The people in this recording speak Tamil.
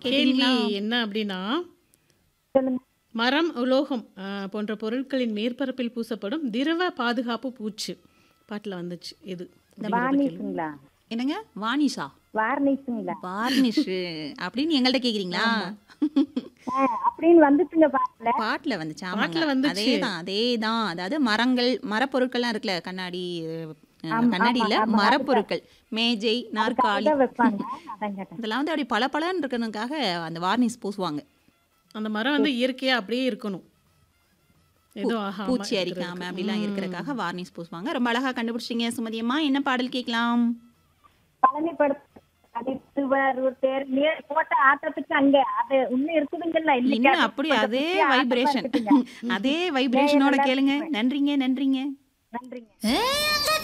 கேள்வி கேட்டீங்களா என்ன அப்படின்னா சொல்லுங்க மரம் உலோகம் ஆ, போன்ற பொருட்களின் மேற்பரப்பில் பூசப்படும் திரவ பாதுகாப்பு பூச்சு பாட்டில் வந்துச்சு இது அப்படிங்கிறத கேள்வி. வார்னிஷுங்களா என்னங்க வானிஷா வார்னிஷுங்களா வார்னிஷ் அப்படின்னு எங்கள்கிட்ட கேக்குறீங்களா ஆ, அப்படின்னு வந்துச்சுங்க பாட்டுல பாட்டுல வந்துச்சு பாட்டுல ஆமாங்க வந்துச்சு. அதேதான் அதேதான் அதாவது மரங்கள் மரப்பொருட்கள்லாம் இருக்குல்ல கண்ணாடி அஹ், ஆமா, கண்ணாடி இல்ல ஆமா, ஆமா. மரப்பொருட்கள் மேஜை நாற்காலி அதுக்காக வைப்பாங்க அதான் கேட்டேன் இதெல்லாம் வந்து அப்படி பல பலன்னு இருக்கிறதுக்காக அந்த வார்னிஷ் பூசுவாங்க அந்த மரம் வந்து இயற்கையா அப்படியே இருக்கணும் எதுவும் ஆகாம பூச்சி இருக்கிறதுக்கு. அரிக்காம அப்படிலாம் இருக்கிறதுக்காக வார்னிஷ் பூசுவாங்க ரொம்ப அழகா கண்டுபிடிச்சிங்க சுமதியம்மா என்ன பாடல் கேட்கலாம் பழனி படுத்து திருவாரூர் தேர் நீர் போட்ட ஆட்டத்துக்கு அங்க அது இன்னும் இருக்குதுங்கல்ல இன்னைக்கு இன்னும் அது அப்படி கொஞ்சம் அதே குட்டியா ஆட்டமா வைப்ரேஷன் இருக்குதுங்க. அதே வைப்ரேஷனோட கேளுங்க நன்றிங்க நன்றிங்க நன்றிங்க